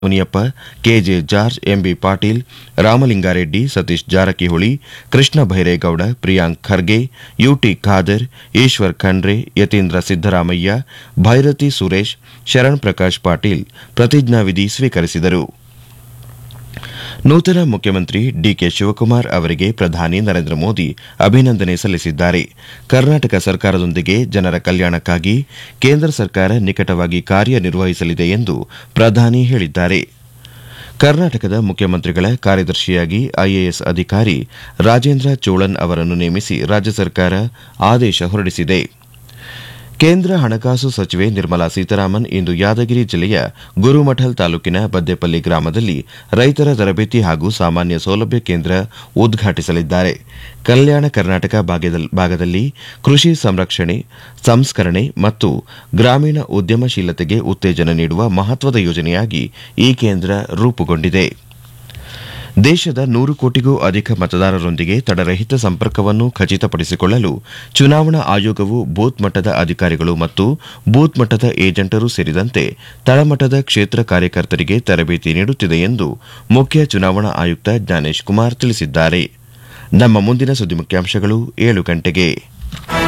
Muniyappa KJ George MB Patil Ramalingareddy Satish Jarkiholi Krishna Byregowda Priyank Kharge UT Khader Eshwar Khandre Yathindra Siddaramaiah Byrathi Suresh Sharan Prakash Patil ಪ್ರತಿಜ್ಞಾವಿಧಿ ಸ್ವೀಕರಿಸಿದರು ನೂತನ ಮುಖ್ಯಮಂತ್ರಿ ಡಿಕೆ ಶಿವಕುಮಾರ್ ಅವರಿಗೆ ಪ್ರಧಾನಿ ನರೇಂದ್ರ ಮೋದಿ ಅಭಿನಂದನೆ ಸಲ್ಲಿಸಿದ್ದಾರೆ ಕರ್ನಾಟಕ ಸರ್ಕಾರದೊಂದಿಗೆ ಜನರ ಕಲ್ಯಾಣಕ್ಕಾಗಿ ಕೇಂದ್ರ ಸರ್ಕಾರ ನಿಕಟವಾಗಿ ಕಾರ್ಯನಿರ್ವಹಿಸಲಿದೆ ಎಂದು ಪ್ರಧಾನಿ ಹೇಳಿದ್ದಾರೆ ಕರ್ನಾಟಕದ ಮುಖ್ಯಮಂತ್ರಿಗಳ ಕಾರ್ಯದರ್ಶಿಯಾಗಿ ಐಎಎಸ್ ಅಧಿಕಾರಿ ರಾಜೇಂದ್ರ ಚೋಳನ್ ಅವರನ್ನು ನೇಮಿಸಿ ರಾಜ್ಯ ಸರ್ಕಾರ ಆದೇಶ ಹೊರಡಿಸಿದೆ ಕೇಂದ್ರ ಹಣಕಾಸು ಸಚಿವೆ ನಿರ್ಮಲಾ ಸೀತಾರಾಮನ್ ಇಂದು ಯಾದಗಿರಿ ಜಿಲ್ಲೆಯ ಗುರುಮಠಲ್ ತಾಲೂಕಿನ ಬದ್ದೆಪಲ್ಲಿ ಗ್ರಾಮದಲ್ಲಿ ರೈತರ ತರಬೇತಿ ಹಾಗೂ ಸಾಮಾನ್ಯ ಸೌಲಭ್ಯ ಕೇಂದ್ರ ಉದ್ಘಾಟಿಸಲಿದ್ದಾರೆ ಕಲ್ಯಾಣ ಕರ್ನಾಟಕ ಭಾಗದಲ್ಲಿ ಕೃಷಿ ಸಂರಕ್ಷಣೆ ಸಂಸ್ಕರಣೆ ಮತ್ತು ಗ್ರಾಮೀಣ ಉದ್ಯಮಶೀಲತೆಗೆ ಉತ್ತೇಜನ ನೀಡುವ ಮಹತ್ವದ ಯೋಜನೆಯಾಗಿ ಈ ಕೇಂದ್ರ ರೂಪುಗೊಂಡಿದೆ ದೇಶದ ನೂರು ಕೋಟಿಗೂ ಅಧಿಕ ಮತದಾರರೊಂದಿಗೆ ತಡೆರಹಿತ ಸಂಪರ್ಕವನ್ನು ಖಚಿತಪಡಿಸಿಕೊಳ್ಳಲು ಚುನಾವಣಾ ಆಯೋಗವು ಬೂತ್ ಮಟ್ಟದ ಅಧಿಕಾರಿಗಳು ಮತ್ತು ಬೂತ್ ಮಟ್ಟದ ಏಜೆಂಟರು ಸೇರಿದಂತೆ ತಳಮಟ್ಟದ ಕ್ಷೇತ್ರ ಕಾರ್ಯಕರ್ತರಿಗೆ ತರಬೇತಿ ನೀಡುತ್ತಿದೆ ಎಂದು ಮುಖ್ಯ ಚುನಾವಣಾ ಆಯುಕ್ತ ಜ್ಞಾನೇಶ್ ಕುಮಾರ್ ತಿಳಿಸಿದ್ದಾರೆ ನಮ್ಮ ಮುಂದಿನ ಸುದ್ದಿ ಮುಖ್ಯಾಂಶಗಳು ಏಳು ಗಂಟೆಗೆ